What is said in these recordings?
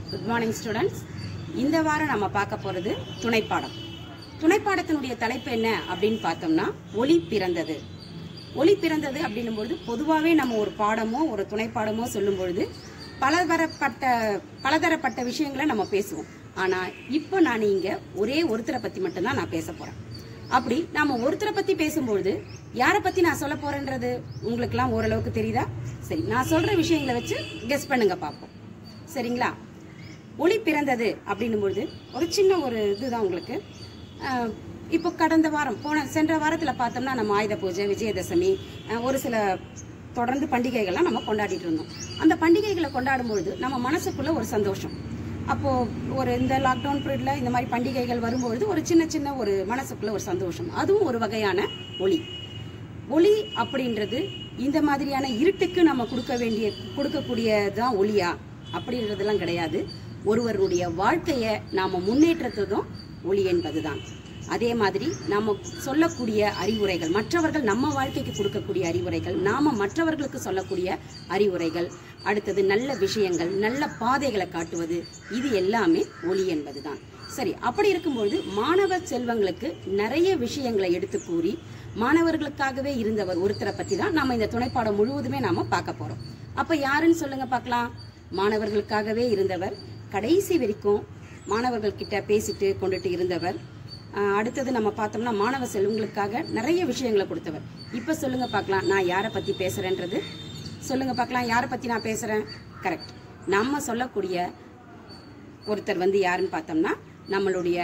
good morning students இந்த வாரம் நம்ம பார்க்க போறது துணைப்பாடம் துணைப்பாடத்தினுடைய தலைப்பு என்ன அப்படின்னு பார்த்தோம்னா ஒளி பிறந்தது ஒளி பிறந்தது அப்படின்னும் பொழுது பொதுவாகவே நம்ம ஒரு பாடமோ ஒரு துணைப்பாடமோ சொல்லும் பொழுது பலதரப்பட்ட பலதரப்பட்ட விஷயங்களை நம்ம பேசுவோம் ஆனா இப்போ நான் இங்க ஒரே ஒருத்தரை பத்தி மட்டும்தான் நான் பேச போறேன் அப்படி நாம ஒருத்தரை பத்தி பேசும்பொழுது யாரை பத்தி நான் சொல்ல போறேன்றது உங்களுக்குலாம் ஓரளவுக்கு தெரியுதா சரி நான் சொல்ற விஷயங்களை வச்சு கெஸ் பண்ணுங்க பார்ப்போம் சரிங்களா ஒளி பிறந்தது அப்படின்னும் பொழுது ஒரு சின்ன ஒரு இதுதான் உங்களுக்கு அஹ், இப்போ கடந்த வாரம் போன சென்ற வாரத்தில் பார்த்தோம்னா நம்ம ஆயுத பூஜை விஜயதசமி அஹ், ஒரு சில தொடர்ந்து பண்டிகைகள்லாம் நம்ம கொண்டாடிட்டு இருந்தோம் அந்த பண்டிகைகளை கொண்டாடும் பொழுது நம்ம மனசுக்குள்ள ஒரு சந்தோஷம் அப்போ ஒரு இந்த லாக்டவுன் பீரியட்ல இந்த மாதிரி பண்டிகைகள் வரும்பொழுது ஒரு சின்ன சின்ன ஒரு மனசுக்குள்ள ஒரு சந்தோஷம் அதுவும் ஒரு வகையான ஒளி ஒளி அப்படின்றது இந்த மாதிரியான இருட்டுக்கு நம்ம கொடுக்க வேண்டிய கொடுக்கக்கூடியதான் ஒளியா அப்படின்றதெல்லாம் கிடையாது ஒருவருடைய வாழ்க்கைய நாம முன்னேற்றத்ததும் ஒளி என்பதுதான் அதே மாதிரி நாம சொல்லக்கூடிய அறிவுரைகள் மற்றவர்கள் நம்ம வாழ்க்கைக்கு கொடுக்கக்கூடிய அறிவுரைகள் நாம மற்றவர்களுக்கு சொல்லக்கூடிய அறிவுரைகள் அடுத்தது நல்ல விஷயங்கள் நல்ல பாதைகளை காட்டுவது இது எல்லாமே ஒளி என்பதுதான் சரி அப்படி இருக்கும்பொழுது மாணவ செல்வங்களுக்கு நிறைய விஷயங்களை எடுத்து கூறி மாணவர்களுக்காகவே இருந்தவர் ஒருத்தரை பத்தி தான் நாம இந்த துணைப்பாடம் முழுவதுமே நாம பார்க்க போறோம் அப்ப யாருன்னு சொல்லுங்க பார்க்கலாம் மாணவர்களுக்காகவே இருந்தவர் கடைசி வரைக்கும் மாணவர்கள் கிட்ட பேசிட்டு கொண்டுட்டு இருந்தவர் ஆஹ் அடுத்தது நம்ம பார்த்தோம்னா மாணவ செல்வங்களுக்காக நிறைய விஷயங்களை கொடுத்தவர் இப்ப சொல்லுங்க பார்க்கலாம் நான் யாரை பத்தி பேசுறேன்றது சொல்லுங்க பார்க்கலாம் யாரை பத்தி நான் பேசுறேன் கரெக்ட் நம்ம சொல்லக்கூடிய ஒருத்தர் வந்து யாருன்னு பார்த்தோம்னா நம்மளுடைய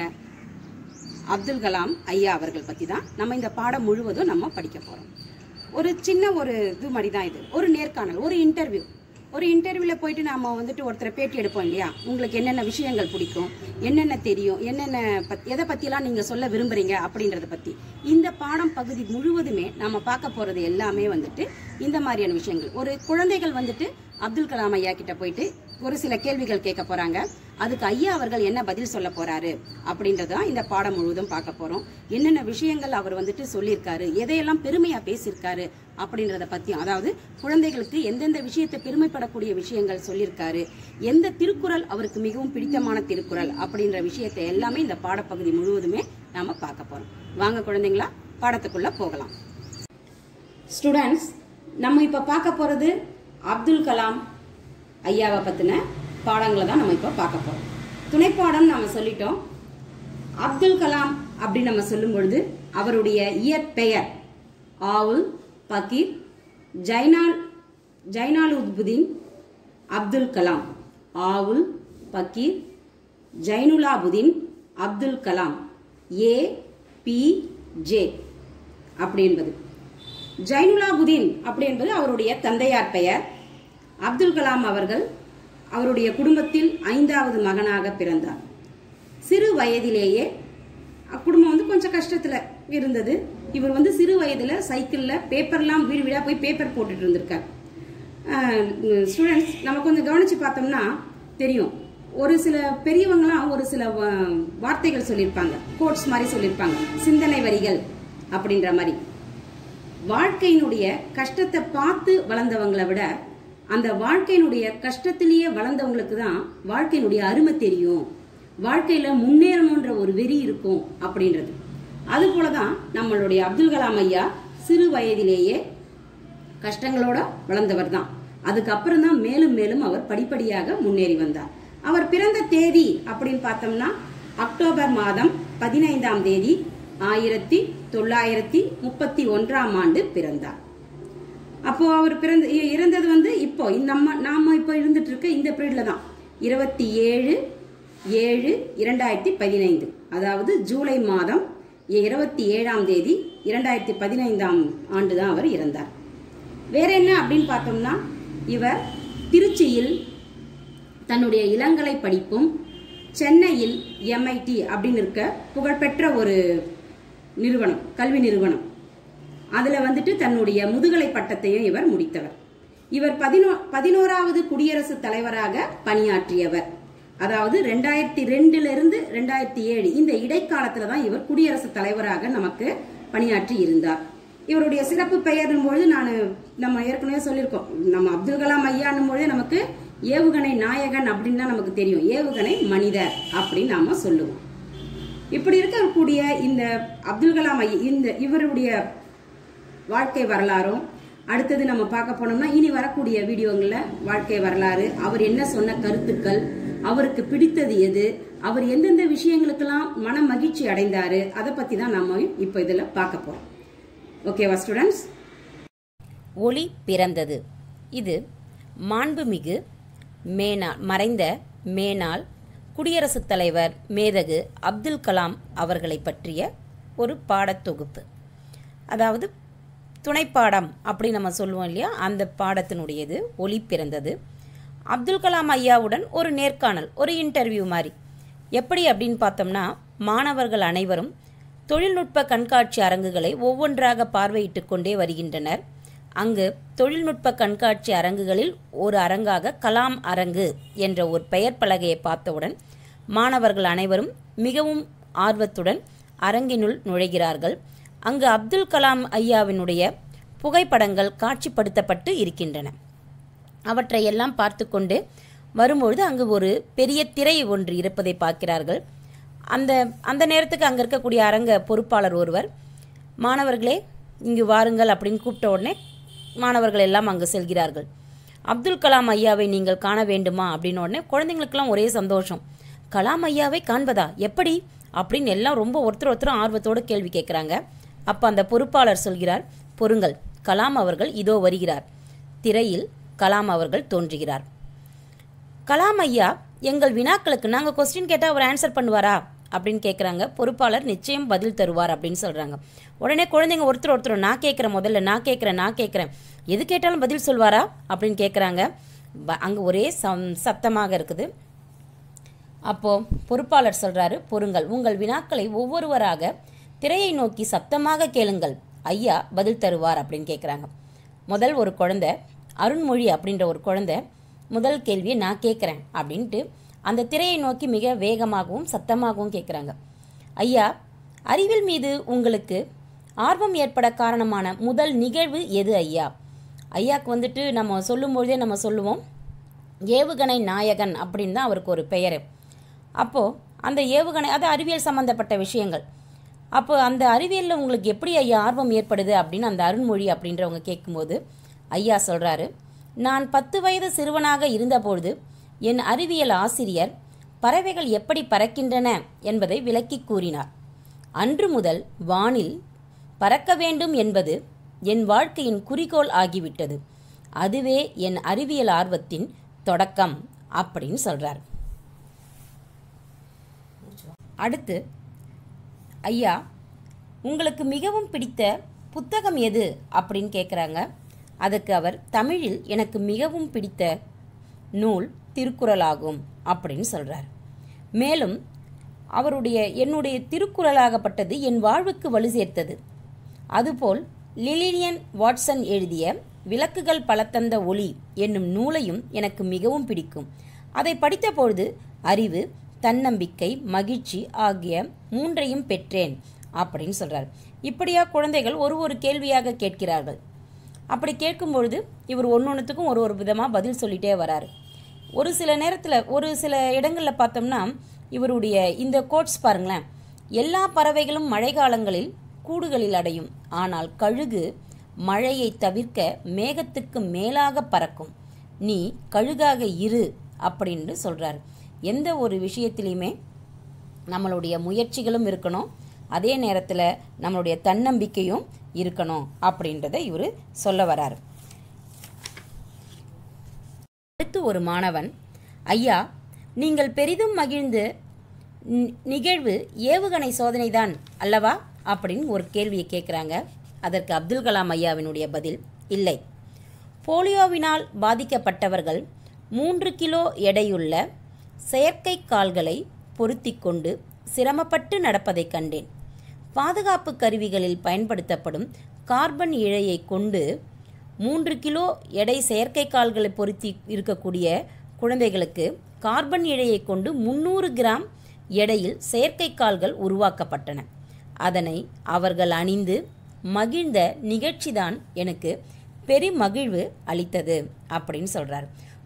அப்துல் கலாம் ஐயா அவர்கள் பத்தி தான் நம்ம இந்த பாடம் முழுவதும் நம்ம படிக்க போறோம் ஒரு சின்ன ஒரு இது மாதிரி தான் இது ஒரு நேர்காணல் ஒரு இன்டர்வியூ ஒரு இன்டர்வியூல போயிட்டு நாம வந்துட்டு ஒருத்தரை பேட்டி எடுப்போம் இல்லையா உங்களுக்கு என்னென்ன விஷயங்கள் பிடிக்கும் என்னென்ன தெரியும் என்னென்ன பத் எதை பத்தியெல்லாம் நீங்க சொல்ல விரும்புறீங்க அப்படின்றத பத்தி இந்த பாடம் பகுதி முழுவதுமே நாம பார்க்க போறது எல்லாமே வந்துட்டு இந்த மாதிரியான விஷயங்கள் ஒரு குழந்தைகள் வந்துட்டு அப்துல் கலாம் ஐயா கிட்ட போயிட்டு ஒரு சில கேள்விகள் கேட்க போறாங்க அதுக்கு ஐயா அவர்கள் என்ன பதில் சொல்ல போறாரு அப்படின்றதான் இந்த பாடம் முழுவதும் பார்க்க போறோம் என்னென்ன விஷயங்கள் அவர் வந்துட்டு சொல்லியிருக்காரு எதையெல்லாம் பெருமையா பேசியிருக்காரு அப்படின்றத பத்தியும் அதாவது குழந்தைகளுக்கு எந்தெந்த விஷயத்தை பெருமைப்படக்கூடிய விஷயங்கள் சொல்லியிருக்காரு எந்த திருக்குறள் அவருக்கு மிகவும் பிடித்தமான திருக்குறள் அப்படின்ற விஷயத்தை எல்லாமே இந்த பாடப்பகுதி முழுவதுமே நாம பார்க்க போறோம் வாங்க குழந்தைங்களா பாடத்துக்குள்ள போகலாம் ஸ்டூடெண்ட்ஸ் நம்ம இப்ப பார்க்க போறது அப்துல் கலாம் ஐயாவை பத்தின பாடங்களை தான் நம்ம இப்ப பார்க்க போறோம் துணைப்பாடம் நாம சொல்லிட்டோம் அப்துல் கலாம் அப்படி நம்ம சொல்லும் பொழுது அவருடைய இயற்பெயர் ஆவுல் பக்கீர் ஜைனால் Jainulabdeen Abdul Kalam Avul Pakir Jainulabdeen Abdul Kalam A P J அப்படி என்பது ஜைனுலாபுதீன் அப்படி என்பது அவருடைய தந்தையார் பெயர் அப்துல் கலாம் அவர்கள் அவருடைய குடும்பத்தில் ஐந்தாவது மகனாக பிறந்தார் சிறு வயதிலேயே குடும்பம் வந்து கொஞ்சம் கஷ்டத்துல இருந்தது இவர் வந்து சிறு வயதுல சைக்கிள்ல பேப்பர்லாம் வீடு வீடா போய் பேப்பர் போட்டுட்டு இருந்திருக்கார் ஸ்டூடெண்ட்ஸ் நம்ம கொஞ்சம் கவனிச்சு பார்த்தோம்னா தெரியும் ஒரு சில பெரியவங்களாம் ஒரு சில வா- வார்த்தைகள் சொல்லியிருப்பாங்க கோட்ஸ் மாதிரி சொல்லியிருப்பாங்க சிந்தனை வரிகள் அப்படின்ற மாதிரி வாழ்க்கையினுடைய கஷ்டத்தை பார்த்து வளர்ந்தவங்களை விட அந்த வாழ்க்கையினுடைய கஷ்டத்திலேயே வளர்ந்தவங்களுக்கு தான் வாழ்க்கையினுடைய அருமை தெரியும் வாழ்க்கையில முன்னேறணுன்ற ஒரு வெறி இருக்கும் அப்படின்றது அது போலதான் நம்மளுடைய அப்துல் கலாம் ஐயா சிறு வயதிலேயே கஷ்டங்களோட வளர்ந்தவர் தான் அதுக்கப்புறம் தான் மேலும் மேலும் அவர் படிப்படியாக முன்னேறி வந்தார் அவர் பிறந்த தேதி அப்படின்னு பார்த்தோம்னா அக்டோபர் மாதம் பதினைந்தாம் தேதி ஆயிரத்தி தொள்ளாயிரத்தி முப்பத்தி ஒன்றாம் ஆண்டு பிறந்தார் அப்போ அவர் பிறந்த இ- இறந்தது வந்து இப்போ இந்த நம்ம நாம இப்போ இருந்துட்டு இருக்க இந்த பீரியட்ல தான் இருபத்தி ஏழு ஏழு இரண்டாயிரத்தி பதினைந்து அதாவது ஜூலை மாதம் இருபத்தி ஏழாம் தேதி இரண்டாயிரத்தி பதினைந்தாம் ஆண்டு தான் அவர் இறந்தார் வேற என்ன அப்படின்னு பார்த்தோம்னா இவர் திருச்சியில் தன்னுடைய இளங்கலை படிப்பும் சென்னையில் எம்ஐடி அப்படின்னு இருக்க புகழ்பெற்ற ஒரு நிறுவனம் கல்வி நிறுவனம் அதுல வந்துட்டு தன்னுடைய முதுகலை பட்டத்தையும் இவர் முடித்தவர் இவர் பதினோ பதினோராவது குடியரசுத் தலைவராக பணியாற்றியவர் அதாவது ரெண்டாயிரத்தி ரெண்டுல இருந்து ரெண்டாயிரத்தி ஏழு இந்த இடைக்காலத்துல தான் இவர் குடியரசுத் தலைவராக நமக்கு பணியாற்றி இருந்தார் இவருடைய சிறப்பு பெயரும் பொழுது நான் நம்ம ஏற்கனவே சொல்லியிருக்கோம் நம்ம அப்துல் கலாம் ஐயான்னும் பொழுது நமக்கு ஏவுகணை நாயகன் அப்படின்னு தான் நமக்கு தெரியும் ஏவுகணை மனிதர் அப்படின்னு நாம சொல்லுவோம் இப்படி இருக்கக்கூடிய இந்த அப்துல் கலாம் ஐயா இந்த இவருடைய வாழ்க்கை வரலாறும் அடுத்தது நம்ம பார்க்க போனோம்னா இனி வரக்கூடிய வீடியோங்களில் வாழ்க்கை வரலாறு அவர் என்ன சொன்ன கருத்துக்கள் அவருக்கு பிடித்தது எது அவர் எந்தெந்த விஷயங்களுக்கெல்லாம் மன மகிழ்ச்சி அடைந்தாரு அதை பத்தி தான் நம்ம இப்போ இதில் பார்க்க போறோம் ஓகேவா ஸ்டூடெண்ட்ஸ் ஒளி பிறந்தது இது மாண்புமிகு மேனாள் மறைந்த மேனாள் குடியரசுத் தலைவர் மேதகு அப்துல் கலாம் அவர்களை பற்றிய ஒரு பாடத்தொகுப்பு அதாவது துணைப்பாடம் அப்படி நம்ம சொல்லுவோம் இல்லையா அந்த பாடத்தினுடையது ஒளி பிறந்தது அப்துல் கலாம் ஐயாவுடன் ஒரு நேர்காணல் ஒரு இன்டர்வியூ மாதிரி எப்படி அப்படின்னு பார்த்தோம்னா மாணவர்கள் அனைவரும் தொழில்நுட்ப கண்காட்சி அரங்குகளை ஒவ்வொன்றாக பார்வையிட்டு கொண்டே வருகின்றனர் அங்கு தொழில்நுட்ப கண்காட்சி அரங்குகளில் ஒரு அரங்காக கலாம் அரங்கு என்ற ஒரு பெயர் பலகையை பார்த்தவுடன் மாணவர்கள் அனைவரும் மிகவும் ஆர்வத்துடன் அரங்கினுள் நுழைகிறார்கள் அங்கு அப்துல் கலாம் ஐயாவினுடைய புகைப்படங்கள் காட்சிப்படுத்தப்பட்டு இருக்கின்றன அவற்றை எல்லாம் பார்த்து கொண்டு வரும்பொழுது அங்கு ஒரு பெரிய திரை ஒன்று இருப்பதை பார்க்கிறார்கள் அந்த அந்த நேரத்துக்கு அங்கே இருக்கக்கூடிய அரங்க பொறுப்பாளர் ஒருவர் மாணவர்களே இங்கு வாருங்கள் அப்படின்னு கூப்பிட்ட உடனே மாணவர்கள் எல்லாம் அங்கு செல்கிறார்கள் அப்துல் கலாம் ஐயாவை நீங்கள் காண வேண்டுமா அப்படின்னு உடனே குழந்தைங்களுக்கெல்லாம் ஒரே சந்தோஷம் கலாம் ஐயாவை காண்பதா எப்படி அப்படின்னு எல்லாம் ரொம்ப ஒருத்தர் ஒருத்தர் ஆர்வத்தோடு கேள்வி கேட்குறாங்க அப்போ அந்த பொறுப்பாளர் சொல்கிறார் பொறுங்கள் கலாம் அவர்கள் இதோ வருகிறார் திரையில் கலாம் அவர்கள் தோன்றுகிறார் கலாம் ஐயா எங்கள் வினாக்களுக்கு நாங்கள் கொஸ்டின் கேட்டால் அவர் ஆன்சர் பண்ணுவாரா அப்படின்னு கேட்குறாங்க பொறுப்பாளர் நிச்சயம் பதில் தருவார் அப்படின்னு சொல்கிறாங்க உடனே குழந்தைங்க ஒருத்தர் ஒருத்தர் நான் கேட்குறேன் முதல்ல நான் கேட்குறேன் நான் கேட்குறேன் எது கேட்டாலும் பதில் சொல்வாரா அப்படின்னு கேட்குறாங்க அங்கே ஒரே சம் சத்தமாக இருக்குது அப்போது பொறுப்பாளர் சொல்கிறாரு பொறுங்கள் உங்கள் வினாக்களை ஒவ்வொருவராக திரையை நோக்கி சத்தமாக கேளுங்கள் ஐயா பதில் தருவார் அப்படின்னு கேட்குறாங்க முதல் ஒரு குழந்தை அருண்மொழி அப்படின்ற ஒரு குழந்தை முதல் கேள்வியை நான் கேட்குறேன் அப்படின்ட்டு அந்த திரையை நோக்கி மிக வேகமாகவும் சத்தமாகவும் கேட்குறாங்க ஐயா அறிவியல் மீது உங்களுக்கு ஆர்வம் ஏற்பட காரணமான முதல் நிகழ்வு எது ஐயா ஐயாக்கு வந்துட்டு நம்ம சொல்லும்பொழுதே நம்ம சொல்லுவோம் ஏவுகணை நாயகன் அப்படின்னு தான் அவருக்கு ஒரு பெயர் அப்போது அந்த ஏவுகணை அது அறிவியல் சம்மந்தப்பட்ட விஷயங்கள் அப்போ அந்த அறிவியலில் உங்களுக்கு எப்படி ஐயா ஆர்வம் ஏற்படுது அப்படின்னு அந்த அருண்மொழி அப்படின்றவங்க கேட்கும்போது ஐயா சொல்கிறாரு நான் பத்து வயது சிறுவனாக இருந்தபொழுது என் அறிவியல் ஆசிரியர் பறவைகள் எப்படி பறக்கின்றன என்பதை விளக்கி கூறினார் அன்று முதல் வானில் பறக்க வேண்டும் என்பது என் வாழ்க்கையின் குறிக்கோள் ஆகிவிட்டது அதுவே என் அறிவியல் ஆர்வத்தின் தொடக்கம் அப்படின்னு சொல்றார் அடுத்து ஐயா உங்களுக்கு மிகவும் பிடித்த புத்தகம் எது அப்படின்னு கேட்குறாங்க அதுக்கு அவர் தமிழில் எனக்கு மிகவும் பிடித்த நூல் திருக்குறளாகும் அப்படின்னு சொல்கிறார் மேலும் அவருடைய என்னுடைய திருக்குறளாகப்பட்டது என் வாழ்வுக்கு வலு சேர்த்தது அதுபோல் லிலியன் வாட்சன் எழுதிய விளக்குகள் பலத்தந்த ஒளி என்னும் நூலையும் எனக்கு மிகவும் பிடிக்கும் அதை படித்தபொழுது அறிவு தன்னம்பிக்கை மகிழ்ச்சி ஆகிய மூன்றையும் பெற்றேன் அப்படின்னு சொல்றார் இப்படியா குழந்தைகள் ஒரு ஒரு கேள்வியாக கேட்கிறார்கள் அப்படி கேட்கும் பொழுது இவர் ஒன்னொன்றுத்துக்கும் ஒரு ஒரு விதமாக பதில் சொல்லிட்டே வராரு ஒரு சில நேரத்தில் ஒரு சில இடங்களில் பார்த்தோம்னா இவருடைய இந்த கோட்ஸ் பாருங்களேன் எல்லா பறவைகளும் மழை காலங்களில் கூடுகளில் அடையும் ஆனால் கழுகு மழையை தவிர்க்க மேகத்துக்கு மேலாக பறக்கும் நீ கழுகாக இரு அப்படின்னு சொல்றாரு எந்த ஒரு விஷயத்திலையுமே நம்மளுடைய முயற்சிகளும் இருக்கணும் அதே நேரத்தில் நம்மளுடைய தன்னம்பிக்கையும் இருக்கணும் அப்படின்றத இவர் சொல்ல வராரு அடுத்து ஒரு மாணவன் ஐயா நீங்கள் பெரிதும் மகிழ்ந்து நி- நிகழ்வு ஏவுகணை சோதனைதான் அல்லவா அப்படின்னு ஒரு கேள்வியை கேட்குறாங்க அதற்கு அப்துல் கலாம் ஐயாவினுடைய பதில் இல்லை போலியோவினால் பாதிக்கப்பட்டவர்கள் மூன்று கிலோ எடையுள்ள செயற்கை கால்களை பொருத்திக் கொண்டு சிரமப்பட்டு நடப்பதைக் கண்டேன் பாதுகாப்பு கருவிகளில் பயன்படுத்தப்படும் கார்பன் இழையை கொண்டு மூன்று கிலோ எடை செயற்கை கால்களை பொருத்தி இருக்கக்கூடிய குழந்தைகளுக்கு கார்பன் இழையை கொண்டு முந்நூறு கிராம் எடையில் செயற்கை கால்கள் உருவாக்கப்பட்டன அதனை அவர்கள் அணிந்து மகிழ்ந்த நிகழ்ச்சிதான் எனக்கு பெருமகிழ்வு அளித்தது அப்படின்னு சொல்றார்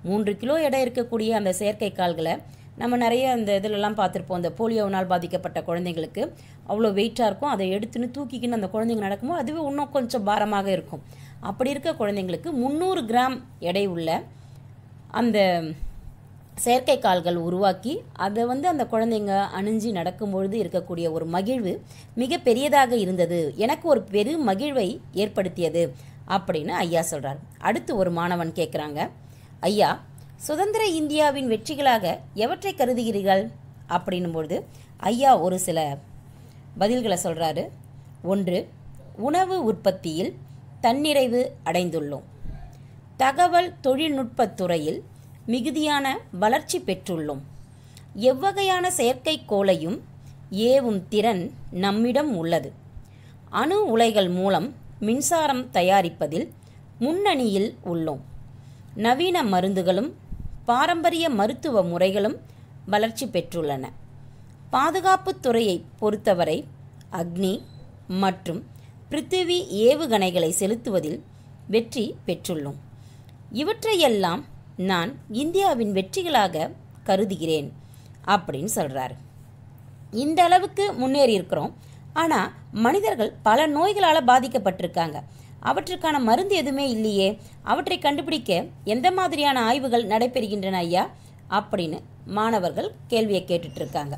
மூன்று கிலோ எடை இருக்கக்கூடிய அந்த செயற்கை கால்களை நம்ம நிறைய அந்த இதிலெல்லாம் பார்த்துருப்போம் அந்த போலியோவினால் பாதிக்கப்பட்ட குழந்தைங்களுக்கு அவ்வளோ வெயிட்டாக இருக்கும் அதை எடுத்துன்னு தூக்கிக்கின்னு அந்த குழந்தைங்க நடக்கும்போது அதுவே இன்னும் கொஞ்சம் பாரமாக இருக்கும் அப்படி இருக்க குழந்தைங்களுக்கு முந்நூறு கிராம் எடை உள்ள அந்த செயற்கை கால்கள் உருவாக்கி அதை வந்து அந்த குழந்தைங்க அணிஞ்சு நடக்கும்பொழுது இருக்கக்கூடிய ஒரு மகிழ்வு மிக பெரியதாக இருந்தது எனக்கு ஒரு பெரு மகிழ்வை ஏற்படுத்தியது அப்படின்னு ஐயா சொல்றார் அடுத்து ஒரு மாணவன் கேட்குறாங்க ஐயா சுதந்திர இந்தியாவின் வெற்றிகளாக எவற்றை கருதுகிறீர்கள் அப்படின்னும்பொழுது ஐயா ஒரு சில பதில்களை சொல்றாரு ஒன்று உணவு உற்பத்தியில் தன்னிறைவு அடைந்துள்ளோம் தகவல் தொழில்நுட்பத் துறையில் மிகுதியான வளர்ச்சி பெற்றுள்ளோம் எவ்வகையான செயற்கைக்கோளையும் ஏவும் திறன் நம்மிடம் உள்ளது அணு உலைகள் மூலம் மின்சாரம் தயாரிப்பதில் முன்னணியில் உள்ளோம் நவீன மருந்துகளும் பாரம்பரிய மருத்துவ முறைகளும் வளர்ச்சி பெற்றுள்ளன பாதுகாப்புத் துறையை பொறுத்தவரை அக்னி மற்றும் பிருத்திவி ஏவுகணைகளை செலுத்துவதில் வெற்றி பெற்றுள்ளோம் இவற்றையெல்லாம் நான் இந்தியாவின் வெற்றிகளாக கருதுகிறேன் அப்படின்னு சொல்கிறாரு இந்த அளவுக்கு முன்னேறி இருக்கிறோம் ஆனால் மனிதர்கள் பல நோய்களால் பாதிக்கப்பட்டிருக்காங்க அவற்றுக்கான மருந்து எதுவுமே இல்லையே அவற்றை கண்டுபிடிக்க எந்த மாதிரியான ஆய்வுகள் நடைபெறுகின்றன ஐயா அப்படின்னு மாணவர்கள் கேள்வியை கேட்டுட்டு இருக்காங்க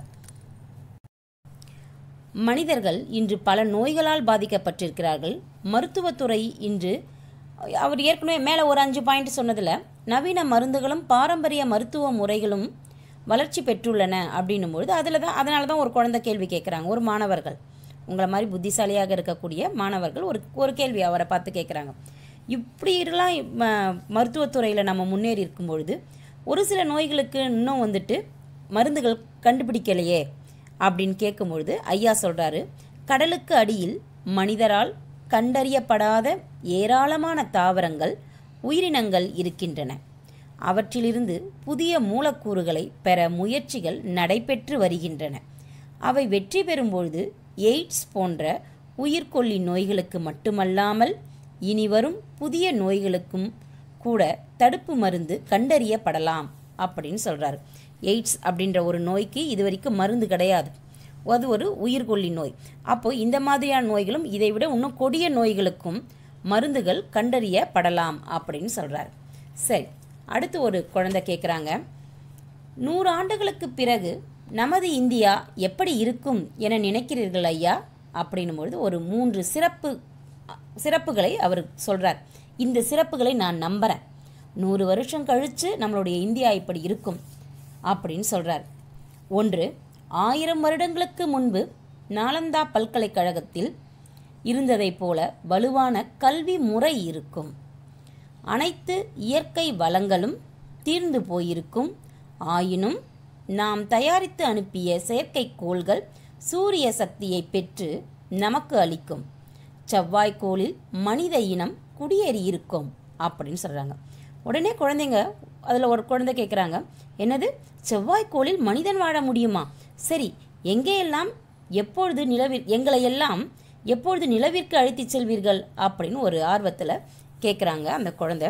மனிதர்கள் இன்று பல நோய்களால் பாதிக்கப்பட்டிருக்கிறார்கள் மருத்துவத்துறை இன்று அவர் ஏற்கனவே மேலே ஒரு அஞ்சு பாயிண்ட் சொன்னதில் நவீன மருந்துகளும் பாரம்பரிய மருத்துவ முறைகளும் வளர்ச்சி பெற்றுள்ளன அப்படின்னும் பொழுது அதில் தான் அதனால தான் ஒரு குழந்தை கேள்வி கேட்குறாங்க ஒரு மாணவர்கள் உங்களை மாதிரி புத்திசாலியாக இருக்கக்கூடிய மாணவர்கள் ஒரு ஒரு கேள்வி அவரை பார்த்து கேட்குறாங்க இப்படி எல்லாம் ம- மருத்துவத்துறையில் நம்ம முன்னேறி இருக்கும் பொழுது ஒரு சில நோய்களுக்கு இன்னும் வந்துட்டு மருந்துகள் கண்டுபிடிக்கலையே அப்படின்னு கேட்கும்பொழுது ஐயா சொல்றாரு கடலுக்கு அடியில் மனிதரால் கண்டறியப்படாத ஏராளமான தாவரங்கள் உயிரினங்கள் இருக்கின்றன அவற்றிலிருந்து புதிய மூலக்கூறுகளை பெற முயற்சிகள் நடைபெற்று வருகின்றன அவை வெற்றி பெறும்பொழுது எய்ட்ஸ் போன்ற உயிர்கொல்லி நோய்களுக்கு மட்டுமல்லாமல் இனிவரும் புதிய நோய்களுக்கும் கூட தடுப்பு மருந்து கண்டறியப்படலாம் அப்படின்னு சொல்றாரு எய்ட்ஸ் அப்படின்ற ஒரு நோய்க்கு இது வரைக்கும் மருந்து கிடையாது அது ஒரு உயிர்கொல்லி நோய் அப்போ இந்த மாதிரியான நோய்களும் இதை விட இன்னும் கொடிய நோய்களுக்கும் மருந்துகள் கண்டறியப்படலாம் அப்படின்னு சொல்றாரு சரி அடுத்து ஒரு குழந்தை கேட்குறாங்க நூறு ஆண்டுகளுக்கு பிறகு நமது இந்தியா எப்படி இருக்கும் என நினைக்கிறீர்கள் ஐயா அப்படின்னும் பொழுது ஒரு மூன்று சிறப்பு சிறப்புகளை அவர் சொல்றார் இந்த சிறப்புகளை நான் நம்புறேன் நூறு வருஷம் கழித்து நம்மளுடைய இந்தியா இப்படி இருக்கும் அப்படின்னு சொல்றார் ஒன்று ஆயிரம் வருடங்களுக்கு முன்பு நாலந்தா பல்கலைக்கழகத்தில் இருந்ததைப் போல வலுவான கல்வி முறை இருக்கும் அனைத்து இயற்கை வளங்களும் தீர்ந்து போயிருக்கும் ஆயினும் நாம் தயாரித்து அனுப்பிய செயற்கைக்கோள்கள் சூரிய சக்தியை பெற்று நமக்கு அளிக்கும் செவ்வாய்க்கோளில் மனித இனம் குடியேறியிருக்கும் அப்படின்னு சொல்கிறாங்க உடனே குழந்தைங்க அதில் ஒரு குழந்தை கேட்குறாங்க என்னது செவ்வாய்க்கோளில் மனிதன் வாழ முடியுமா சரி எங்கேயெல்லாம் எப்பொழுது நிலவில் எங்களை எல்லாம் எப்பொழுது நிலவிற்கு அழைத்துச் செல்வீர்கள் அப்படின்னு ஒரு ஆர்வத்தில் கேட்குறாங்க அந்த குழந்தை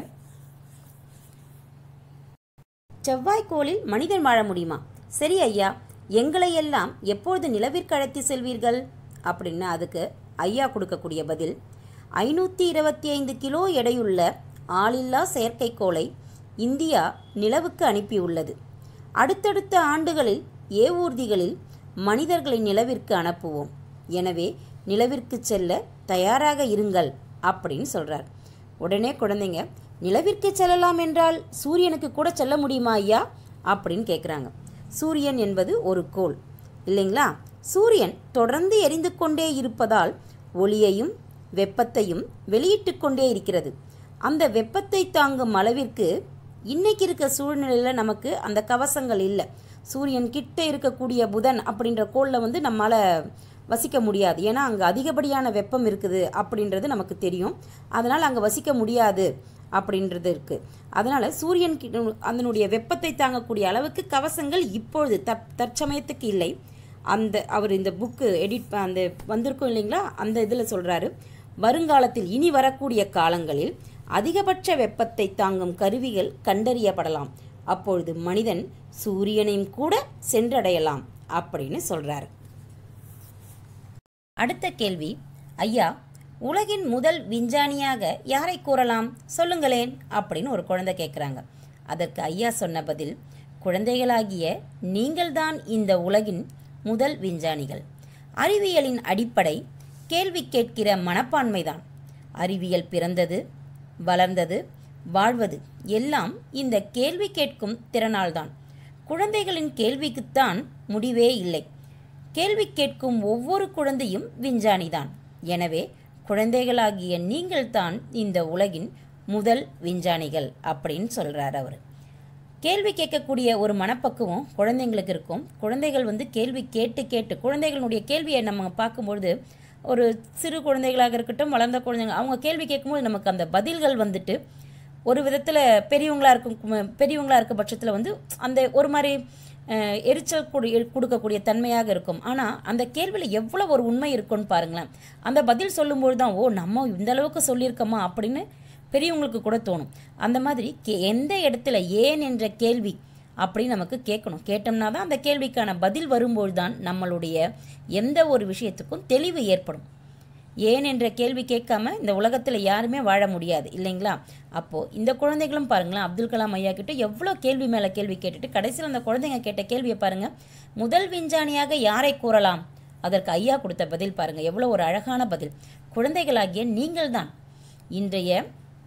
செவ்வாய்க்கோளில் மனிதன் வாழ முடியுமா சரி ஐயா எங்களை எல்லாம் எப்பொழுது நிலவிற்கு அழைத்து செல்வீர்கள் அப்படின்னு அதுக்கு ஐயா கொடுக்கக்கூடிய பதில் ஐநூற்றி இருபத்தி ஐந்து கிலோ எடையுள்ள ஆளில்லா செயற்கைக்கோளை இந்தியா நிலவுக்கு அனுப்பியுள்ளது அடுத்தடுத்த ஆண்டுகளில் ஏவூர்திகளில் மனிதர்களை நிலவிற்கு அனுப்புவோம் எனவே நிலவிற்கு செல்ல தயாராக இருங்கள் அப்படின்னு சொல்றார் உடனே குழந்தைங்க நிலவிற்கு செல்லலாம் என்றால் சூரியனுக்கு கூட செல்ல முடியுமா ஐயா அப்படின்னு கேட்குறாங்க சூரியன் என்பது ஒரு கோள் இல்லைங்களா சூரியன் தொடர்ந்து எரிந்து கொண்டே இருப்பதால் ஒளியையும் வெப்பத்தையும் வெளியிட்டு கொண்டே இருக்கிறது அந்த வெப்பத்தை தாங்கும் அளவிற்கு இன்னைக்கு இருக்க சூழ்நிலையில் நமக்கு அந்த கவசங்கள் இல்லை சூரியன் கிட்ட இருக்கக்கூடிய புதன் அப்படின்ற கோளில் வந்து நம்மளால் வசிக்க முடியாது ஏன்னா அங்கே அதிகப்படியான வெப்பம் இருக்குது அப்படின்றது நமக்கு தெரியும் அதனால் அங்கே வசிக்க முடியாது அப்படின்றது இருக்குது அதனால் சூரியன் கிட்ட அதனுடைய வெப்பத்தை தாங்கக்கூடிய அளவுக்கு கவசங்கள் இப்பொழுது தற் தற்சமயத்துக்கு இல்லை அந்த அவர் இந்த புக்கு எடிட் அந்த வந்திருக்கும் இல்லைங்களா அந்த இதில் சொல்கிறாரு வருங்காலத்தில் இனி வரக்கூடிய காலங்களில் அதிகபட்ச வெப்பத்தை தாங்கும் கருவிகள் கண்டறியப்படலாம் அப்பொழுது மனிதன் சூரியனையும் கூட சென்றடையலாம் அப்படின்னு சொல்றாரு அடுத்த கேள்வி ஐயா உலகின் முதல் விஞ்ஞானியாக யாரை கூறலாம் சொல்லுங்களேன் அப்படின்னு ஒரு குழந்தை கேட்குறாங்க அதற்கு ஐயா சொன்ன பதில் குழந்தைகளாகிய நீங்கள்தான் இந்த உலகின் முதல் விஞ்ஞானிகள் அறிவியலின் அடிப்படை கேள்வி கேட்கிற மனப்பான்மைதான் அறிவியல் பிறந்தது வளர்ந்தது வாழ்வது எல்லாம் இந்த கேள்வி கேட்கும் திறனால்தான் குழந்தைகளின் கேள்விக்குத்தான் முடிவே இல்லை கேள்வி கேட்கும் ஒவ்வொரு குழந்தையும் விஞ்ஞானிதான் எனவே குழந்தைகளாகிய நீங்கள்தான் இந்த உலகின் முதல் விஞ்ஞானிகள் அப்படின்னு சொல்றார் அவர் கேள்வி கேட்கக்கூடிய ஒரு மனப்பக்குவம் குழந்தைங்களுக்கு இருக்கும் குழந்தைகள் வந்து கேள்வி கேட்டு கேட்டு குழந்தைகளுடைய கேள்வியை நம்ம பார்க்கும்பொழுது ஒரு சிறு குழந்தைகளாக இருக்கட்டும் வளர்ந்த குழந்தைங்க அவங்க கேள்வி கேட்கும்போது நமக்கு அந்த பதில்கள் வந்துட்டு ஒரு விதத்தில் பெரியவங்களா இருக்கும் பெரியவங்களா இருக்க பட்சத்தில் வந்து அந்த ஒரு மாதிரி அஹ், எரிச்சல் கொடு கொடுக்கக்கூடிய தன்மையாக இருக்கும் ஆனால் அந்த கேள்வியில் எவ்வளோ ஒரு உண்மை இருக்குன்னு பாருங்களேன் அந்த பதில் சொல்லும்போது தான் ஓ நம்ம இந்த அளவுக்கு சொல்லியிருக்கோமா அப்படின்னு பெரியவங்களுக்கு கூட தோணும் அந்த மாதிரி கே எந்த இடத்துல ஏன் என்ற கேள்வி அப்படி நமக்கு கேட்கணும் கேட்டோம்னா தான் அந்த கேள்விக்கான பதில் வரும்போது தான் நம்மளுடைய எந்த ஒரு விஷயத்துக்கும் தெளிவு ஏற்படும் ஏன் என்ற கேள்வி கேட்காம இந்த உலகத்தில் யாருமே வாழ முடியாது இல்லைங்களா அப்போது இந்த குழந்தைகளும் பாருங்களேன் அப்துல் கலாம் ஐயா கிட்ட எவ்வளோ கேள்வி மேலே கேள்வி கேட்டுட்டு கடைசியில் அந்த குழந்தைங்க கேட்ட கேள்வியை பாருங்க முதல் விஞ்ஞானியாக யாரை கூறலாம் அதற்கு ஐயா கொடுத்த பதில் பாருங்க எவ்வளோ ஒரு அழகான பதில் குழந்தைகளாகிய நீங்கள்தான் இன்றைய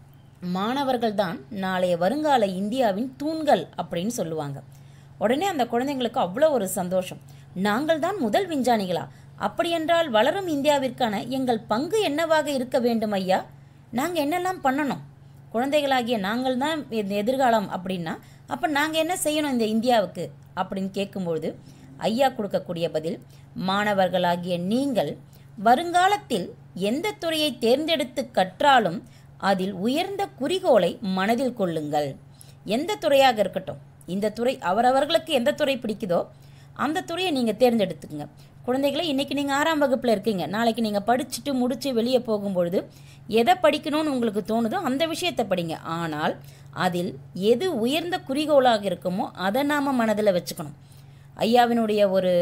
மாணவர்கள் தான் நாளைய வருங்கால இந்தியாவின் தூண்கள் அப்படின்னு சொல்லுவாங்க உடனே அந்த குழந்தைங்களுக்கு அவ்வளோ ஒரு சந்தோஷம் நாங்கள் தான் முதல் விஞ்ஞானிகளா அப்படியென்றால் வளரும் இந்தியாவிற்கான எங்கள் பங்கு என்னவாக இருக்க வேண்டும் ஐயா நாங்கள் என்னெல்லாம் பண்ணணும் குழந்தைகளாகிய நாங்கள் தான் இந்த எதிர்காலம் அப்படின்னா அப்போ நாங்கள் என்ன செய்யணும் இந்த இந்தியாவுக்கு அப்படின்னு கேட்கும்பொழுது ஐயா கொடுக்கக்கூடிய பதில் மாணவர்களாகிய நீங்கள் வருங்காலத்தில் எந்த துறையை தேர்ந்தெடுத்து கற்றாலும் அதில் உயர்ந்த குறிக்கோளை மனதில் கொள்ளுங்கள் எந்த துறையாக இருக்கட்டும் இந்த துறை அவரவர்களுக்கு எந்த துறை பிடிக்குதோ அந்த துறையை நீங்கள் தேர்ந்தெடுத்துக்கங்க குழந்தைகளை இன்றைக்கி நீங்கள் ஆறாம் வகுப்பில் இருக்கீங்க நாளைக்கு நீங்கள் படிச்சுட்டு முடித்து வெளியே போகும்பொழுது எதை படிக்கணும்னு உங்களுக்கு தோணுதோ அந்த விஷயத்தை படிங்க ஆனால் அதில் எது உயர்ந்த குறிக்கோளாக இருக்குமோ அதை நாம் மனதில் வச்சுக்கணும் ஐயாவினுடைய ஒரு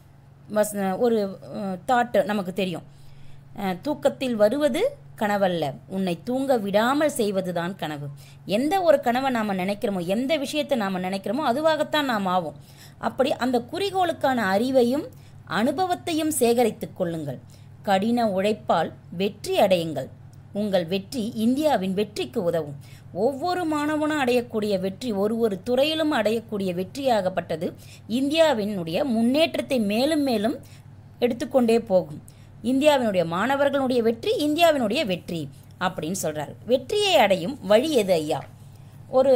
வஸ் ஒரு தாட்டு நமக்கு தெரியும் அஹ், தூக்கத்தில் வருவது கனவல்ல உன்னை தூங்க விடாமல் செய்வதுதான் கனவு எந்த ஒரு கனவை நாம் நினைக்கிறோமோ எந்த விஷயத்தை நாம் நினைக்கிறோமோ அதுவாகத்தான் நாம் ஆவோம் அப்படி அந்த குறிக்கோளுக்கான அறிவையும் அனுபவத்தையும் சேகரித்துக் கொள்ளுங்கள் கடின உழைப்பால் வெற்றி அடையுங்கள் உங்கள் வெற்றி இந்தியாவின் வெற்றிக்கு உதவும் ஒவ்வொரு மாணவனும் அடையக்கூடிய வெற்றி ஒரு ஒரு துறையிலும் அடையக்கூடிய வெற்றியாகப்பட்டது இந்தியாவினுடைய முன்னேற்றத்தை மேலும் மேலும் எடுத்துக்கொண்டே போகும் இந்தியாவினுடைய மாணவர்களுடைய வெற்றி இந்தியாவினுடைய வெற்றி அப்படின்னு சொல்றாரு வெற்றியை அடையும் வழி எது ஐயா ஒரு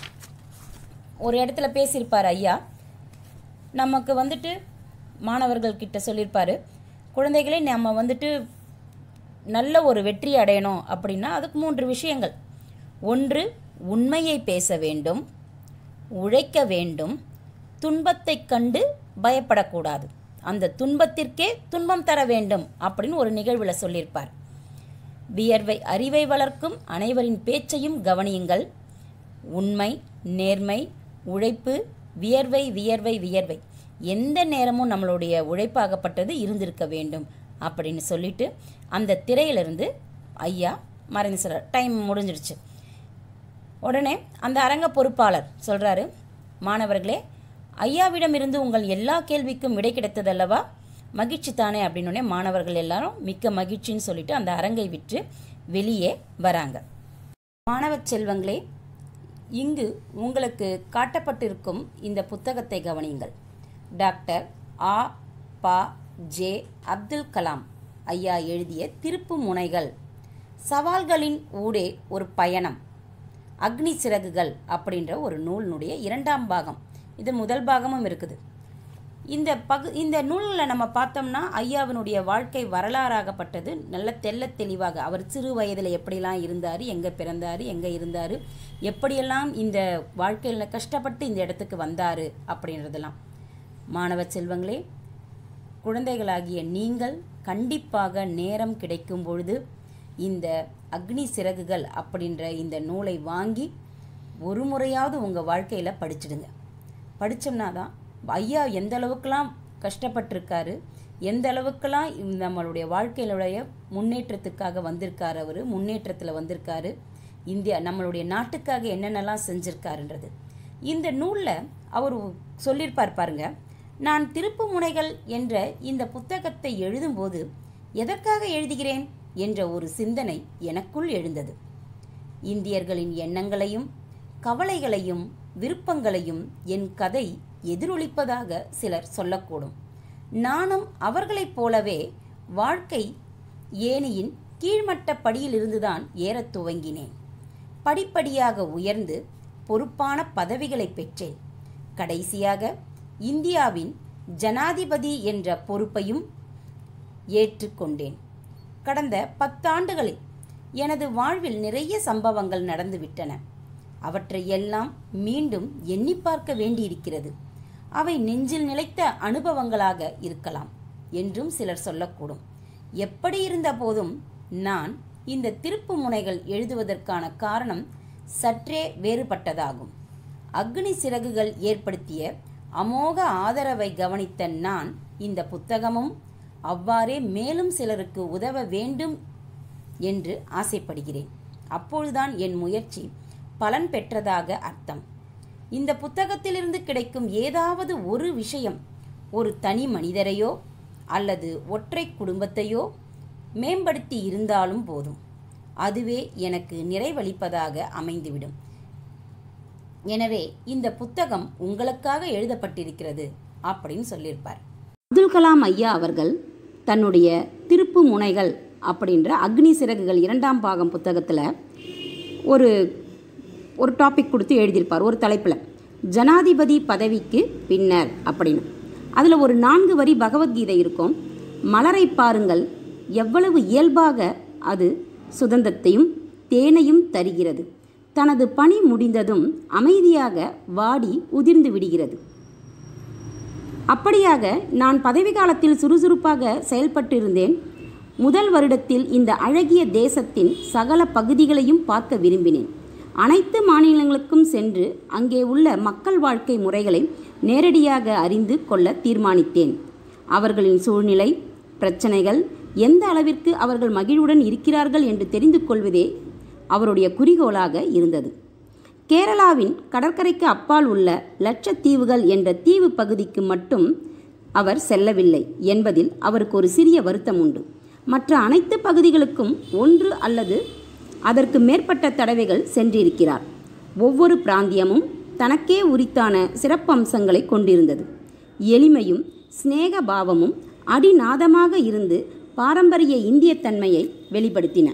ஒரு இடத்துல பேசியிருப்பார் ஐயா நமக்கு வந்துட்டு மாணவர்கள் கிட்ட சொல்லியிருப்பாரு குழந்தைகளே நம்ம வந்துட்டு நல்ல ஒரு வெற்றி அடையணும் அப்படின்னா அதுக்கு மூன்று விஷயங்கள் ஒன்று உண்மையை பேச வேண்டும் உழைக்க வேண்டும் துன்பத்தைக் கண்டு பயப்படக்கூடாது அந்த துன்பத்திற்கே துன்பம் தர வேண்டும் அப்படின்னு ஒரு நிகழ்வில் சொல்லியிருப்பார் வியர்வை அறிவை வளர்க்கும் அனைவரின் பேச்சையும் கவனியுங்கள் உண்மை நேர்மை உழைப்பு வியர்வை வியர்வை வியர்வை எந்த நேரமும் நம்மளுடைய உழைப்பாகப்பட்டது இருந்திருக்க வேண்டும் அப்படின்னு சொல்லிட்டு அந்த திரையிலிருந்து ஐயா மறைந்து சொல்கிறார் டைம் முடிஞ்சிடுச்சு உடனே அந்த அரங்க பொறுப்பாளர் சொல்றாரு மாணவர்களே ஐயாவிடமிருந்து உங்கள் எல்லா கேள்விக்கும் விடை கிடைத்ததல்லவா மகிழ்ச்சி தானே அப்படின்னோடனே மாணவர்கள் எல்லாரும் மிக்க மகிழ்ச்சின்னு சொல்லிட்டு அந்த அரங்கை விற்று வெளியே வராங்க மாணவ செல்வங்களே இங்கு உங்களுக்கு காட்டப்பட்டிருக்கும் இந்த புத்தகத்தை கவனியுங்கள் டாக்டர் ஆ பா ஜே அப்துல் கலாம் ஐயா எழுதிய திருப்பு முனைகள் சவால்களின் ஊடே ஒரு பயணம் அக்னி சிறகுகள் அப்படின்ற ஒரு நூலினுடைய இரண்டாம் பாகம் இது முதல் பாகமும் இருக்குது இந்த பகு இந்த நூலில் நம்ம பார்த்தோம்னா ஐயாவினுடைய வாழ்க்கை வரலாறாகப்பட்டது நல்ல தெள்ள தெளிவாக அவர் சிறு வயதில் எப்படிலாம் இருந்தார் எங்கே பிறந்தார் எங்கே இருந்தார் எப்படியெல்லாம் இந்த வாழ்க்கையில் கஷ்டப்பட்டு இந்த இடத்துக்கு வந்தார் அப்படின்றதெல்லாம் மாணவ செல்வங்களே குழந்தைகளாகிய நீங்கள் கண்டிப்பாக நேரம் கிடைக்கும் பொழுது இந்த அக்னி சிறகுகள் அப்படின்ற இந்த நூலை வாங்கி ஒரு முறையாவது உங்கள் வாழ்க்கையில் படிச்சிடுங்க படித்தோம்னா தான் ஐயா எந்த அளவுக்கெல்லாம் கஷ்டப்பட்டிருக்காரு எந்த அளவுக்கெல்லாம் இந்த நம்மளுடைய வாழ்க்கையிலுடைய முன்னேற்றத்துக்காக வந்திருக்காரு அவர் முன்னேற்றத்தில் வந்திருக்காரு இந்தியா நம்மளுடைய நாட்டுக்காக என்னென்னலாம் செஞ்சிருக்காருன்றது இந்த நூலில் அவர் சொல்லியிருப்பார் பாருங்க நான் திருப்பு முனைகள் என்ற இந்த புத்தகத்தை எழுதும்போது எதற்காக எழுதுகிறேன் என்ற ஒரு சிந்தனை எனக்குள் எழுந்தது இந்தியர்களின் எண்ணங்களையும் கவலைகளையும் விருப்பங்களையும் என் கதை எதிரொலிப்பதாக சிலர் சொல்லக்கூடும் நானும் அவர்களைப் போலவே வாழ்க்கை ஏணியின் கீழ்மட்ட படியிலிருந்துதான் ஏறத் துவங்கினேன் படிப்படியாக உயர்ந்து பொறுப்பான பதவிகளை பெற்றேன் கடைசியாக இந்தியாவின் ஜனாதிபதி என்ற பொறுப்பையும் ஏற்றுக்கொண்டேன் கடந்த பத்தாண்டுகளில் எனது வாழ்வில் நிறைய சம்பவங்கள் நடந்துவிட்டன அவற்றை எல்லாம் மீண்டும் எண்ணி பார்க்க வேண்டியிருக்கிறது அவை நெஞ்சில் நிலைத்த அனுபவங்களாக இருக்கலாம் என்றும் சிலர் சொல்லக்கூடும் எப்படி இருந்த போதும் நான் இந்த திருப்பு முனைகள் எழுதுவதற்கான காரணம் சற்றே வேறுபட்டதாகும் அக்னி சிறகுகள் ஏற்படுத்திய அமோக ஆதரவை கவனித்த நான் இந்த புத்தகமும் அவ்வாறே மேலும் சிலருக்கு உதவ வேண்டும் என்று ஆசைப்படுகிறேன் அப்பொழுதுதான் என் முயற்சி பலன் பெற்றதாக அர்த்தம் இந்த புத்தகத்திலிருந்து கிடைக்கும் ஏதாவது ஒரு விஷயம் ஒரு தனி மனிதரையோ அல்லது ஒற்றை குடும்பத்தையோ மேம்படுத்தி இருந்தாலும் போதும் அதுவே எனக்கு நிறைவளிப்பதாக அமைந்துவிடும் எனவே இந்த புத்தகம் உங்களுக்காக எழுதப்பட்டிருக்கிறது அப்படின்னு சொல்லியிருப்பார் அப்துல் கலாம் ஐயா அவர்கள் தன்னுடைய திருப்பு முனைகள் அப்படின்ற அக்னி சிறகுகள் இரண்டாம் பாகம் புத்தகத்தில் ஒரு ஒரு டாபிக் கொடுத்து எழுதியிருப்பார் ஒரு தலைப்பில் ஜனாதிபதி பதவிக்கு பின்னர் அப்படின்னு அதில் ஒரு நான்கு வரி பகவத்கீதை இருக்கும் மலரை பாருங்கள் எவ்வளவு இயல்பாக அது சுதந்தத்தையும் தேனையும் தருகிறது தனது பணி முடிந்ததும் அமைதியாக வாடி உதிர்ந்து விடுகிறது அப்படியாக நான் பதவி காலத்தில் சுறுசுறுப்பாக செயல்பட்டு இருந்தேன் முதல் வருடத்தில் இந்த அழகிய தேசத்தின் சகல பகுதிகளையும் பார்க்க விரும்பினேன் அனைத்து மாநிலங்களுக்கும் சென்று அங்கே உள்ள மக்கள் வாழ்க்கை முறைகளை நேரடியாக அறிந்து கொள்ள தீர்மானித்தேன் அவர்களின் சூழ்நிலை பிரச்சனைகள் எந்த அளவிற்கு அவர்கள் மகிழ்வுடன் இருக்கிறார்கள் என்று தெரிந்து கொள்வதே அவருடைய குறிக்கோளாக இருந்தது கேரளாவின் கடற்கரைக்கு அப்பால் உள்ள லட்சத்தீவுகள் என்ற தீவு பகுதிக்கு மட்டும் அவர் செல்லவில்லை என்பதில் அவருக்கு ஒரு சிறிய வருத்தம் உண்டு மற்ற அனைத்து பகுதிகளுக்கும் ஒன்று அல்லது அதற்கு மேற்பட்ட தடவைகள் சென்றிருக்கிறார் ஒவ்வொரு பிராந்தியமும் தனக்கே உரித்தான சிறப்பம்சங்களை கொண்டிருந்தது எளிமையும் சிநேக பாவமும் அடிநாதமாக இருந்து பாரம்பரிய இந்தியத்தன்மையை வெளிப்படுத்தின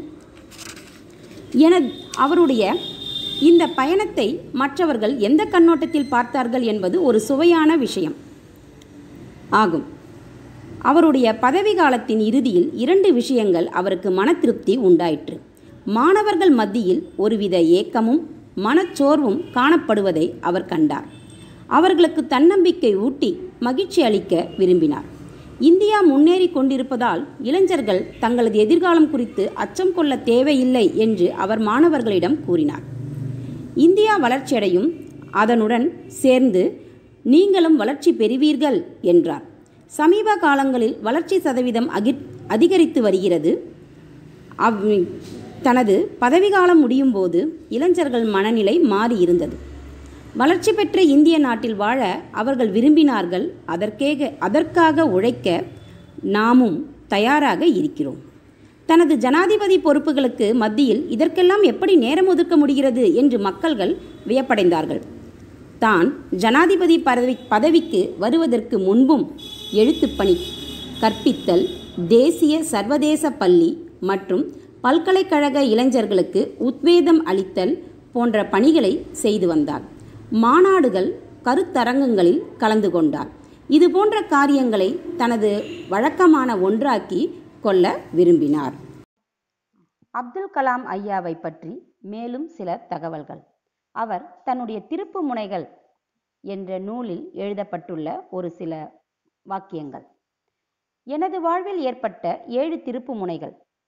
என அவருடைய இந்த பயணத்தை மற்றவர்கள் எந்த கண்ணோட்டத்தில் பார்த்தார்கள் என்பது ஒரு சுவையான விஷயம் ஆகும் அவருடைய பதவி காலத்தின் இறுதியில் இரண்டு விஷயங்கள் அவருக்கு மன திருப்தி உண்டாயிற்று மாணவர்கள் மத்தியில் ஒருவித ஏக்கமும் மனச்சோர்வும் காணப்படுவதை அவர் கண்டார் அவர்களுக்கு தன்னம்பிக்கை ஊட்டி மகிழ்ச்சி அளிக்க விரும்பினார் இந்தியா முன்னேறி கொண்டிருப்பதால் இளைஞர்கள் தங்களது எதிர்காலம் குறித்து அச்சம் கொள்ள தேவையில்லை என்று அவர் மாணவர்களிடம் கூறினார் இந்தியா வளர்ச்சியடையும் அதனுடன் சேர்ந்து நீங்களும் வளர்ச்சி பெறுவீர்கள் என்றார் சமீப காலங்களில் வளர்ச்சி சதவீதம் அகி அதிகரித்து வருகிறது அவ் தனது பதவிக்காலம் முடியும் போது இளைஞர்கள் மனநிலை மாறியிருந்தது வளர்ச்சி பெற்ற இந்திய நாட்டில் வாழ அவர்கள் விரும்பினார்கள் அதற்கேக அதற்காக உழைக்க நாமும் தயாராக இருக்கிறோம் தனது ஜனாதிபதி பொறுப்புகளுக்கு மத்தியில் இதற்கெல்லாம் எப்படி நேரம் ஒதுக்க முடிகிறது என்று மக்கள்கள் வியப்படைந்தார்கள் தான் ஜனாதிபதி பதவி பதவிக்கு வருவதற்கு முன்பும் எழுத்துப்பணி கற்பித்தல் தேசிய சர்வதேச பள்ளி மற்றும் பல்கலைக்கழக இளைஞர்களுக்கு உத்வேதம் அளித்தல் போன்ற பணிகளை செய்து வந்தார் மாநாடுகள் கருத்தரங்கங்களில் கலந்து கொண்டார் இது போன்ற காரியங்களை தனது வழக்கமான ஒன்றாக்கி கொள்ள விரும்பினார் அப்துல் கலாம் ஐயாவை பற்றி மேலும் சில தகவல்கள் அவர் தன்னுடைய திருப்பு முனைகள் என்ற நூலில் எழுதப்பட்டுள்ள ஒரு சில வாக்கியங்கள் எனது வாழ்வில் ஏற்பட்ட ஏழு திருப்பு முனைகள்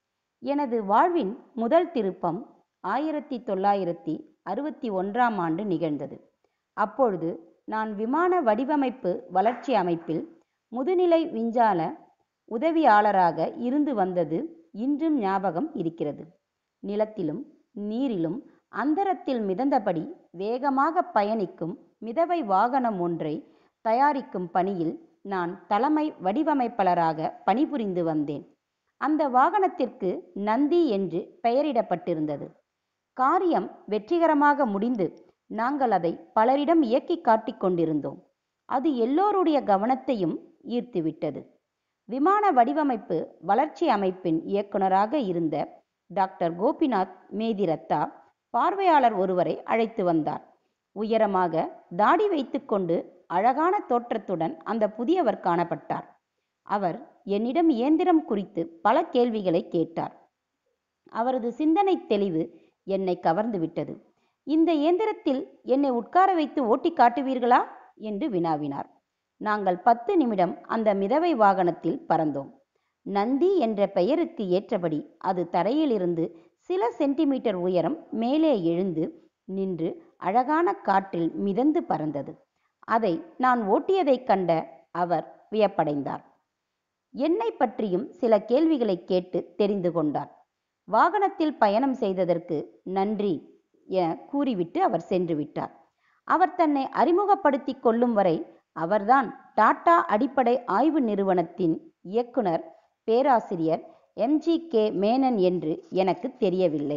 எனது வாழ்வின் முதல் திருப்பம் ஆயிரத்தி தொள்ளாயிரத்தி அறுபத்தி ஒன்றாம் ஆண்டு நிகழ்ந்தது அப்பொழுது நான் விமான வடிவமைப்பு வளர்ச்சி அமைப்பில் முதுநிலை விஞ்ஞான உதவியாளராக இருந்து வந்தது இன்றும் ஞாபகம் இருக்கிறது நிலத்திலும் நீரிலும் அந்தரத்தில் மிதந்தபடி வேகமாக பயணிக்கும் மிதவை வாகனம் ஒன்றை தயாரிக்கும் பணியில் நான் தலைமை வடிவமைப்பாளராக பணிபுரிந்து வந்தேன் அந்த வாகனத்திற்கு நந்தி என்று பெயரிடப்பட்டிருந்தது காரியம் வெற்றிகரமாக முடிந்து நாங்கள் அதை பலரிடம் இயக்கி காட்டிக் கொண்டிருந்தோம் அது எல்லோருடைய கவனத்தையும் ஈர்த்துவிட்டது விமான வடிவமைப்பு வளர்ச்சி அமைப்பின் இயக்குனராக இருந்த டாக்டர் கோபிநாத் மேதிரத்தா பார்வையாளர் ஒருவரை அழைத்து வந்தார் உயரமாக தாடி வைத்துக்கொண்டு அழகான தோற்றத்துடன் அந்த புதியவர் காணப்பட்டார் அவர் என்னிடம் இயந்திரம் குறித்து பல கேள்விகளை கேட்டார் அவரது சிந்தனை தெளிவு என்னை கவர்ந்து விட்டது இந்த இயந்திரத்தில் என்னை உட்கார வைத்து ஓட்டி காட்டுவீர்களா என்று வினாவினார் நாங்கள் பத்து நிமிடம் அந்த மிதவை வாகனத்தில் பறந்தோம் நந்தி என்ற பெயருக்கு ஏற்றபடி அது தரையிலிருந்து சில சென்டிமீட்டர் உயரம் மேலே எழுந்து நின்று அழகான காற்றில் மிதந்து பறந்தது அதை நான் ஓட்டியதைக் கண்ட அவர் வியப்படைந்தார் என்னை பற்றியும் சில கேள்விகளை கேட்டு தெரிந்து கொண்டார் வாகனத்தில் பயணம் செய்ததற்கு நன்றி என கூறிவிட்டு அவர் சென்று விட்டார் அவர் தன்னை அறிமுகப்படுத்திக் கொள்ளும் வரை அவர்தான் டாடா அடிப்படை ஆய்வு நிறுவனத்தின் இயக்குனர் பேராசிரியர் எம்ஜி கே மேனன் என்று எனக்கு தெரியவில்லை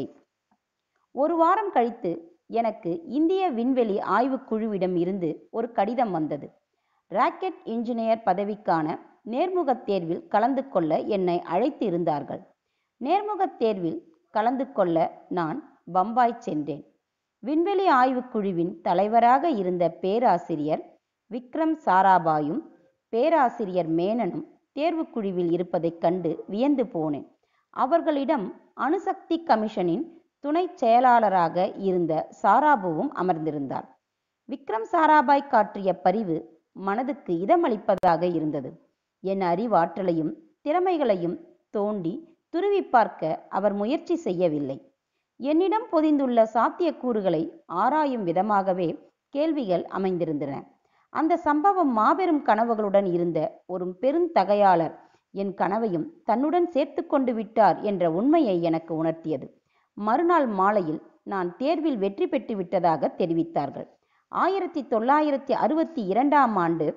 ஒரு வாரம் கழித்து எனக்கு இந்திய விண்வெளி ஆய்வுக் குழுவிடம் இருந்து ஒரு கடிதம் வந்தது ராக்கெட் இன்ஜினியர் பதவிக்கான நேர்முகத் தேர்வில் கலந்து கொள்ள என்னை அழைத்து இருந்தார்கள் நேர்முகத் தேர்வில் கலந்து கொள்ள நான் பம்பாய் சென்றேன் விண்வெளி ஆய்வுக் குழுவின் தலைவராக இருந்த பேராசிரியர் விக்ரம் சாராபாயும் பேராசிரியர் மேனனும் தேர்வுக் குழுவில் இருப்பதைக் கண்டு வியந்து போனேன் அவர்களிடம் அணுசக்தி கமிஷனின் துணை செயலாளராக இருந்த சாராபுவும் அமர்ந்திருந்தார் விக்ரம் சாராபாய் காட்டிய பரிவு மனதுக்கு இதமளிப்பதாக இருந்தது என் அறிவாற்றலையும் திறமைகளையும் தோண்டி துருவி பார்க்க அவர் முயற்சி செய்யவில்லை என்னிடம் பொதிந்துள்ள சாத்தியக்கூறுகளை ஆராயும் விதமாகவே கேள்விகள் அமைந்திருந்தன அந்த சம்பவம் மாபெரும் கனவுகளுடன் இருந்த ஒரு பெருந்தகையாளர் என் கனவையும் தன்னுடன் சேர்த்து கொண்டு விட்டார் என்ற உண்மையை எனக்கு உணர்த்தியது மறுநாள் மாலையில் நான் தேர்வில் வெற்றி பெற்று விட்டதாக தெரிவித்தார்கள் ஆயிரத்தி தொள்ளாயிரத்தி அறுபத்தி இரண்டாம் ஆண்டு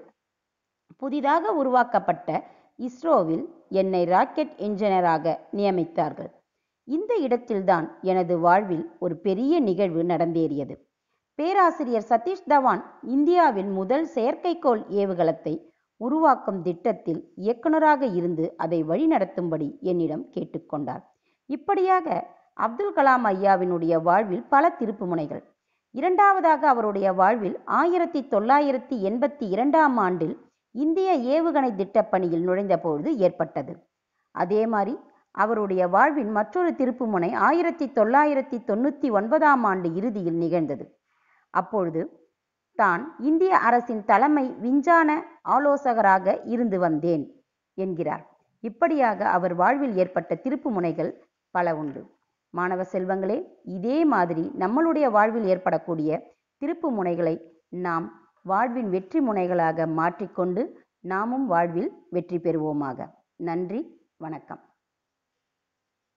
புதிதாக உருவாக்கப்பட்ட இஸ்ரோவில் என்னை ராக்கெட் இன்ஜினியராக நியமித்தார்கள் இந்த இடத்தில்தான் எனது வாழ்வில் ஒரு பெரிய நிகழ்வு நடந்தேறியது பேராசிரியர் சதீஷ் தவான் இந்தியாவின் முதல் செயற்கைக்கோள் ஏவுகலத்தை உருவாக்கும் திட்டத்தில் இயக்குனராக இருந்து அதை வழிநடத்தும்படி என்னிடம் கேட்டுக்கொண்டார் இப்படியாக அப்துல் கலாம் ஐயாவினுடைய வாழ்வில் பல திருப்புமுனைகள் இரண்டாவதாக அவருடைய வாழ்வில் ஆயிரத்தி தொள்ளாயிரத்தி எண்பத்தி இரண்டாம் ஆண்டில் இந்திய ஏவுகணை திட்டப்பணியில் நுழைந்தபொழுது ஏற்பட்டது அதே மாதிரி அவருடைய வாழ்வின் மற்றொரு திருப்புமுனை ஆயிரத்தி தொள்ளாயிரத்தி தொண்ணூற்றி ஒன்பதாம் ஆண்டு இறுதியில் நிகழ்ந்தது அப்பொழுது தான் இந்திய அரசின் தலைமை விஞ்ஞான ஆலோசகராக இருந்து வந்தேன் என்கிறார் இப்படியாக அவர் வாழ்வில் ஏற்பட்ட திருப்புமுனைகள் பல உண்டு மாணவ செல்வங்களே இதே மாதிரி நம்மளுடைய வாழ்வில் ஏற்படக்கூடிய திருப்பு முனைகளை நாம் வாழ்வின் வெற்றி முனைகளாக மாற்றிக்கொண்டு நாமும் வாழ்வில் வெற்றி பெறுவோமாக நன்றி வணக்கம்